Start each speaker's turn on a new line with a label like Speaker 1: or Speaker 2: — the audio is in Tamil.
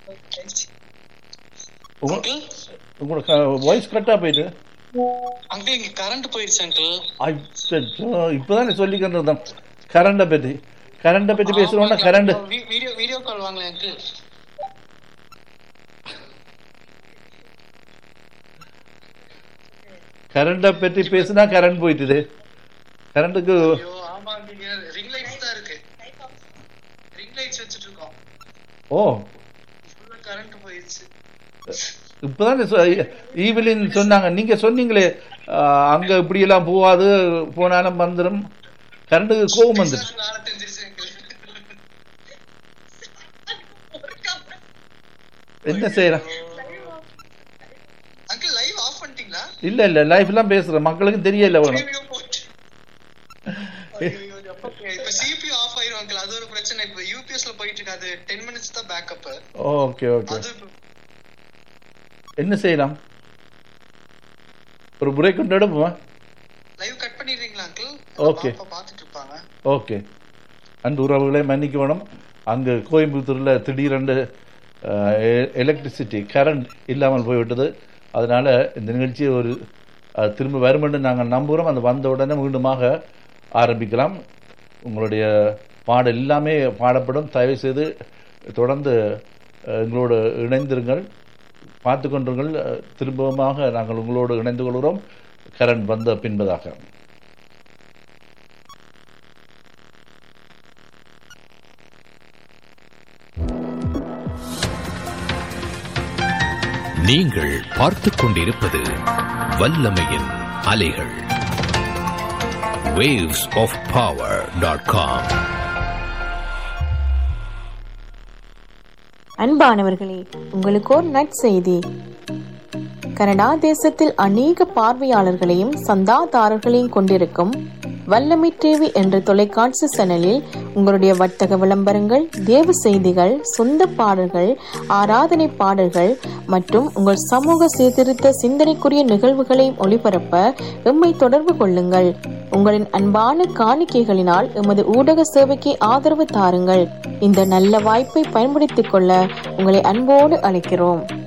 Speaker 1: உங்க-
Speaker 2: அங்கிள்
Speaker 1: உங்களோட வாய்ஸ் கரெக்டாக போயிட்டு
Speaker 2: அங்கிள் இங்க கரண்ட் போயிடுச்சு அங்கிள்
Speaker 1: அச்சோ இப்போதான் சொல்லிக்கிட்டு இருந்தோம் கரண்டை பற்றி கரண்டை பற்றி பேசுகிறோன்னா கரண்ட்
Speaker 2: வீடியோ வீடியோ கால் வாங்கல அங்கிள்
Speaker 1: கரண்டை பற்றி பேசுனா கரண்ட் போயிட்டுது கரண்ட்டுக்கு
Speaker 2: ஐயோ ஆமா நீங்க ரிங் லைட்ஸ் தான் இருக்கு ரிங் லைட்ஸ் வச்சிட்டு இருக்கோம்
Speaker 1: ஓ
Speaker 2: ஃபுல்லா கரண்ட் போயிடுச்சு
Speaker 1: இப்போதான் ஈவிலின் சொன்னாங்க நீங்க சொன்னீங்களே ஆஹ், அங்க இப்படியெல்லாம் போகாது போனாலும் வந்துடும் கரண்ட்டுக்கு கோவம் வந்துடும்
Speaker 2: நாளை தெரிஞ்சிருச்சு அங்கிள்
Speaker 1: என்ன செய்யலாம்
Speaker 2: அங்கிள் லைவ் ஆஃப் பண்ணிட்டீங்களா
Speaker 1: இல்ல இல்ல லைஃப்லாம் பேசுறேன் மக்களுக்கு தெரியல வேணும்
Speaker 2: ஐயோ, போச்சு. ஐயோ, எப்ப இப்ப சிபியூ ஆஃப் ஆயிரும் அங்கிள் அது ஒரு பிரச்சனை இப்ப யூபிஎஸ்ல போயிட்டு இருக்கு அது டென் மினிட்ஸ் தான் பேக்கப்
Speaker 1: ஓகே ஓகே
Speaker 2: அது
Speaker 1: என்ன செய்யலாம் ஒரு பிரேக் கொண்டு எடுப்போமா
Speaker 2: லைவ் கட் பண்ணிடுறீங்களா அங்கிள்
Speaker 1: Okay.
Speaker 2: பாப்பா பாத்துட்டு இருப்பாங்க
Speaker 1: ஓகே அன்பு உறவுகளை மன்னிக்க வேணும் அங்கு கோயம்புத்தூரில் திடீரென்று எலக்ட்ரிசிட்டி கரண்ட் இல்லாமல் போய்விட்டது அதனால் இந்த நிகழ்ச்சியை ஒரு அஹ், திரும்ப வரும் என்று நாங்கள் நம்புகிறோம் அந்த வந்த உடனே மீண்டுமாக ஆரம்பிக்கலாம் உங்களுடைய பாடல் எல்லாமே பாடப்படும் தயவு செய்து தொடர்ந்து அஹ், எங்களோடு இணைந்திருங்கள் பார்த்து கொண்டிருங்கள் அஹ், திரும்பமாக நாங்கள் உங்களோடு இணைந்து கொள்கிறோம் கரண்ட் வந்த பின்பதாக
Speaker 3: நீங்கள் பார்த்துக் கொண்டிருப்பது வல்லமையின் அலைகள் waves of power.com
Speaker 4: அன்பானவர்களே உங்களுக்கு ஒரு நற்செய்தி கனடா தேசத்தில் அநேக பார்வையாளர்களையும் சந்தாதாரர்களையும் கொண்டிருக்கும் வல்லமை டிவி என்ற தொலைக்காட்சி சேனலில் உங்களுடைய வர்த்தக விளம்பரங்கள் தேவ செய்திகள் சொந்த பாடல்கள் ஆராதனை பாடல்கள் மற்றும் உங்கள் சமூக சீர்திருத்த சிந்தனைக்குரிய நிகழ்வுகளை ஒளிபரப்ப எம்மை தொடர்பு கொள்ளுங்கள் உங்களின் அன்பான காணிக்கைகளினால் எமது ஊடக சேவைக்கு ஆதரவு தாருங்கள் இந்த நல்ல வாய்ப்பை பயன்படுத்திக் கொள்ள உங்களை அன்போடு அழைக்கிறோம்